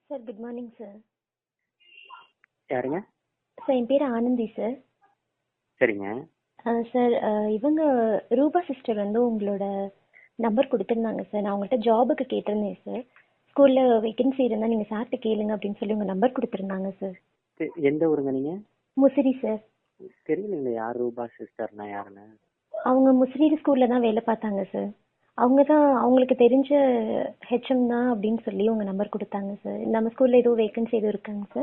Sir good morning sir யாருங்க sir என் பேர் ஆனந்தி சார் சரிங்க சார் இவங்க ரூபா சிஸ்டர் வந்து உங்களோட நம்பர் கொடுத்துருந்தாங்க சார் நான் உங்கள்கிட்ட ஜாபுக்கு கேட்டிருந்தேன் சார் ஸ்கூலில் வேகன்சி இருந்தால் நீங்கள் சார்கிட்ட கேளுங்க அப்படின்னு சொல்லி உங்கள் நம்பர் கொடுத்துருந்தாங்க சார் தெ- எந்த ஊருங்க நீங்க முசிறி சார் தெரியலங்களே யார் ரூபா சிஸ்டர்னா யாருன்னு அவங்க முசிறி ஸ்கூலில் தான் வேலை பார்த்தாங்க சார் அவங்க தான் அவங்களுக்கு தெரிஞ்ச ஹெச்எம் தான் அப்படின்னு சொல்லி உங்கள் நம்பர் கொடுத்தாங்க சார் நம்ம ஸ்கூலில் எதுவும் வேகன்சி எதுவும் இருக்காங்க சார்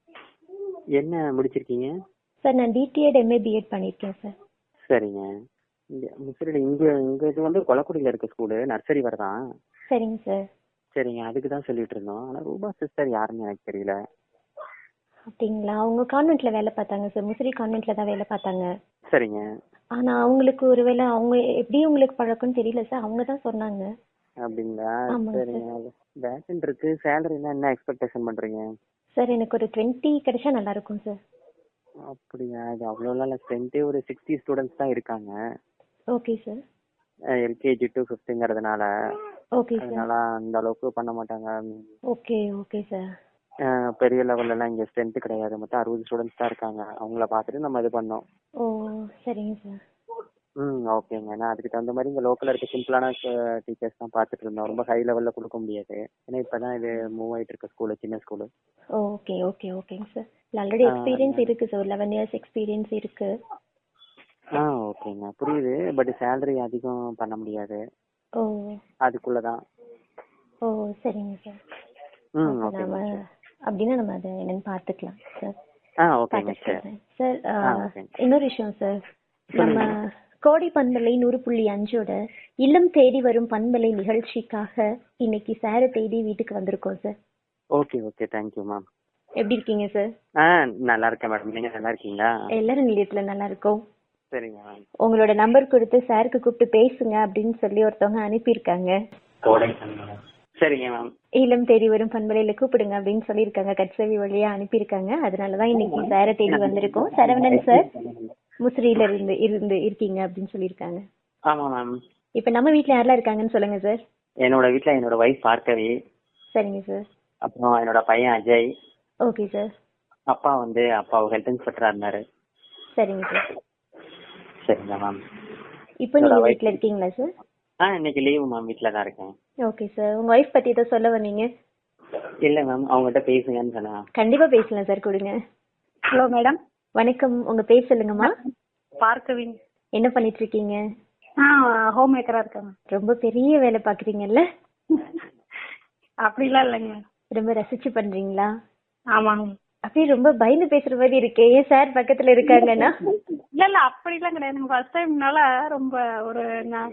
என்ன முடிச்சிருக்கீங்க சார் நான் டிடிஎட் எம்ஏ பிஎட் பண்ணியிருக்கேன் சார் சரிங்க இங்க முசிறியில் இங்க இங்க இது வந்து கொலக்குடியில இருக்க ஸ்கூலு நர்சரி வரதான் சரிங்க சார் சரிங்க அதுக்கு தான் சொல்லிட்டு இருந்தோம் ஆனா ரூபா சிஸ்டர் யாருன்னு எனக்கு தெரியல அப்படிங்களா அவங்க கான்வென்ட்ல வேலை பார்த்தாங்க சார் முசிறி கான்வென்ட்ல தான் வேலை பார்த்தாங்க சரிங்க ஆனா அவங்களுக்கு ஒருவேளை அவங்க எப்படி உங்களுக்கு பழக்கம்னு தெரியல சார் அவங்க தான் சொன்னாங்க அப்படிங்களா ஆமாங்க சரிங்க வேக்கன்ட் இருக்கு சேலரினா என்ன எக்ஸ்பெக்டேஷன் பண்றீங்க சார் எனக்கு ஒரு டுவெண்ட்டி கிடைச்சா நல்லா இருக்கும் சார் அப்படியா இது அவ்வளோலாம் இல்லை ஸ்ட்ரென்த்தே ஒரு சிக்ஸ்டி ஸ்டூடெண்ட்ஸ் தான் இருக்காங்க ஓகே சார் எல்கேஜி டு ஃபிஃப்த்துங்கிறதுனால ஓகே சார் அதனால அந்த அளவுக்கு பண்ண மாட்டாங்க ஓகே ஓகே சார் அஹ் பெரிய லெவல்ல எல்லாம் இங்க ஸ்ட்ரென்த் கிடையாது மொத்தம் அறுபது ஸ்டூடெண்ட்ஸ் தான் இருக்காங்க அவங்கள பார்த்துட்டு நம்ம இது பண்ணோம் ஓ சரிங்க சார் ம் ஓகேங்க நான் அதுக்கு தகுந்த மாதிரி இங்க லோக்கல்ல இருக்க சிம்பிளான டீச்சர்ஸ் தான் பார்த்துட்டு இருந்தோம் ரொம்ப ஹை லெவல்ல கொடுக்க முடியாது ஏன்னா இப்பதான் இது மூவ் ஆயிட்டு இருக்க ஸ்கூலு சின்ன ஸ்கூலு ஓகே ஓகே ஓகேங்க சார் ஆல்ரெடி ஆ, எக்ஸ்பீரியன்ஸ் இருக்கு சார் லெவன் இயர்ஸ் எக்ஸ்பீரியன்ஸ் இருக்கு ஆ ஓகேங்க புரியுது பட் சேலரி அதிகம் பண்ண முடியாது ஓ அதுக்குள்ளதான் ஓ சரிங்க சார் ம் அப்ப ஓகேங்க நாம அப்படின்னா நம்ம அதை என்னன்னு பார்த்துக்கலாம் சார் ஆ ஓகேங்க சார் சார் ஆ, ஓகேங்க. இன்னொரு விஷயம் சார் நம்ம கோடி பண்பலை நூறு புள்ளி அஞ்சோட இல்லம் தேடி வரும் பண்பலை நிகழ்ச்சிக்காக இன்னைக்கு சாரை தேடி வீட்டுக்கு வந்திருக்கோம் sir okay okay thank you ma'am எப்படி இருக்கீங்க சார் ஆ நல்லா இருக்கேன் மேடம் நீங்க நல்லா இருக்கீங்களா எல்லாரும் நிலையத்துல நல்லா இருக்கோம் சரிங்க மேம் உங்களோட நம்பர் கொடுத்து சாருக்கு கூப்பிட்டு பேசுங்க அப்படின்னு சொல்லி ஒருத்தவங்க அனுப்பியிருக்காங்க சரிங்க மேம் இல்லம் தேடி வரும் பண்பலையில கூப்பிடுங்க அப்படின்னு சொல்லியிருக்காங்க கட்சவி வழியா அனுப்பியிருக்காங்க அதனாலதான் இன்னைக்கு சாரை தேடி வந்திருக்கோம் சரவணன் சார் முசிறியில இருந்து இருந்து இருக்கீங்க அப்படின்னு சொல்லியிருக்காங்க ஆமா மேம் இப்ப நம்ம வீட்ல யாரெல்லாம் இருக்காங்கன்னு சொல்லுங்க சார் என்னோட வீட்ல என்னோட ஒய்ஃப் பார்க்கவி சரிங்க சார் அப்புறம் என்னோட பையன் அஜய் ஓகே சார் அப்பா வந்து அப்பா ஹெல்த் இன்ஸ்பெக்டரா இருந்தாரு சரிங்க சார் சரிங்க மேம் இப்போ நீங்க வீட்ல இருக்கீங்களா சார் ஆ இன்னைக்கு லீவு மேம் வீட்ல தான் இருக்கேன் ஓகே சார் உங்க ஒய்ஃப் பத்தி ஏதோ சொல்ல வந்தீங்க இல்ல மேம் அவங்ககிட்ட பேசுங்கன்னு சொன்னா கண்டிப்பா பேசலாம் சார் கொடுங்க ஹலோ மேடம் வணக்கம் உங்க பேர் சொல்லுங்கம்மா பார்க்கவி என்ன பண்ணிட்டு இருக்கீங்க ஆ ஹோம் மேக்கரா இருக்காங்க ரொம்ப பெரிய வேலை பாக்குறீங்கல்ல அப்படிலாம் இல்லைங்க ரொம்ப ரசிச்சு பண்றீங்களா ஆமாங்க அப்படியே ரொம்ப பயந்து பேசுற மாதிரி இருக்கே ஏன் சார் பக்கத்துல இருக்காங்கன்னா இல்ல இல்ல அப்படிலாம் கிடையாதுங்க ஃபர்ஸ்ட் டைம்னால ரொம்ப ஒரு நான்